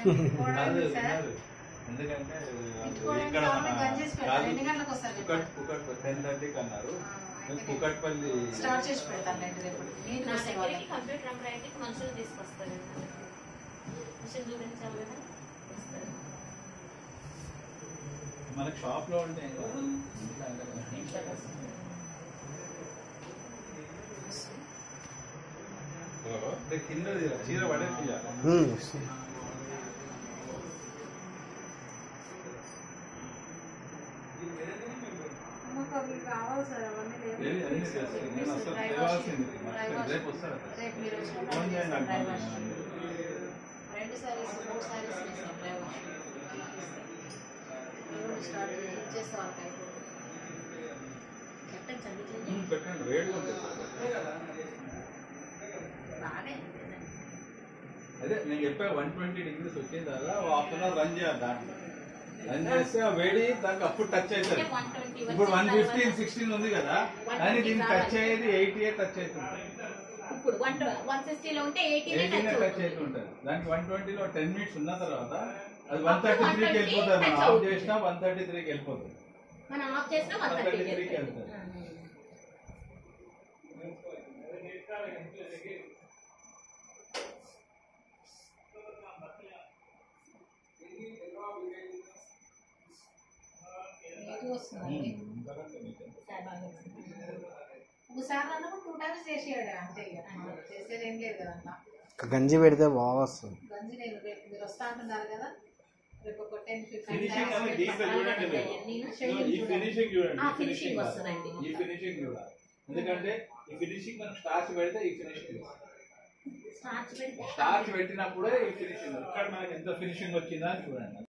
కాదు, సార్ ఉన్నారు. ఎందుకంటే ఇచ్చుకోవడానికి ఇక్కడ కావాలి, మన గంజేసి పెడతారు. కాదు, ఎన్ని గంటలకు వస్తారు కుకట్ కుకట్ టెన్ థర్టీకి అన్నారు కుకట్పల్లి స్టార్ట్ చేసి పెడతాను రేపు నీట్గా నా వస్తాయి వాళ్ళకి. దగ్గరికి కంప్యూటర్ ఎంబ్రాయిడరీకి మనుషులు తీసుకొస్తారు మిషన్ చూపించాలి కదా వస్తారు. మనకి షాప్ లో ఉంటే ఇంట్లో వస్తారు. అంటే కింద చీర పడే తీయాలి ఉమ్, వస్తుంది. మాకు అవి కావాలి సార్ అవన్నీ లేవు. ఏవి అన్నీ చేస్తాను. నేను అసలు డ్రై తేవాల్సింది. Wash, dry wash. రేపు వస్తారా సార్? రేపు మీరు వచ్చినప్పుడు ఫోన్ చేయండి చేస్తాం డ్రై నాకు. వాష్. రెండు సారీస్ మూడు సారీస్ చేస్తాం డ్రై వాష్ ఈరోజు స్టార్ట్ చేస్తే వాళ్ళకి అయిపోతుంది పెట్టండి చదివి ఉమ్, పెట్టండి వేడిగా ఉంటుంది సార్. బాగానే అదే నేను చెప్పా వన్ ట్వంటీ డిగ్రీస్ వచ్చిన తర్వాత హాఫ్ అన్ అవర్ రన్ చేయాలి దాంట్లో రన్ చేస్తే ఆ వేడి దానికి అప్పుడు టచ్ అవుతుంది అంటే 120 ఇప్పుడు వన్ వచ్చిన ఫిఫ్టీన్ తర్వాత- సిక్స్టీన్ ఉంది కదా 120 కానీ దీనికి టచ్ రావాలి. అయ్యేది ఎయిటీ ఎయిట్ టచ్ అవుతుంది ఇప్పుడు వన్ వన్ సిక్స్టీలో ఉంటే ఎయిటీనే ఎయిటీన్ టచ్ టచ్ అవుతుంది అవుతుంటుంది దానికి వన్ ట్వంటీలో టెన్ మినిట్స్ ఉన్న తర్వాత అది వన్ అప్పుడు థర్టీ త్రీకి 120 వెళ్ళిపోతుంది మనం touch ఆఫ్ అవుతుంది. చేసినా వన్ థర్టీ త్రీకి వెళ్ళిపోతుంది మనం ఆఫ్ చేసినా వన్ 133 థర్టీ కి వెళ్తుంది. నీట్గా వస్తుందండి ఒకసారి అన్నప్పుడు టూ టైమ్స్ చేసేయాడు అంతే ఇక చేసేది ఏం లేదు కదా అట్లా ఒక గంజి పెడితే బాగా వస్తుంది గంజి నేను రేపు మీరు వస్తా అంటున్నారు కదా రేపు ఒక టెన్ ఫినిషింగ్ అనేది డీప్ గా చూడండి మీరు. ఈ ఫినిషింగ్ చూడండి ఆ, ఈ finishing ఫినిషింగ్ వస్తుందండి. ఈ ఫినిషింగ్ చూడాలి ఎందుకంటే ఈ ఫినిషింగ్ మనం స్టార్చ్ పెడితే ఈ ఫినిషింగ్ స్టార్చ్ పెడితే స్టార్చ్ పెట్టినప్పుడే ఈ ఫినిషింగ్ ఇక్కడ మనకి ఎంత ఫినిషింగ్ వచ్చిందా అని చూడండి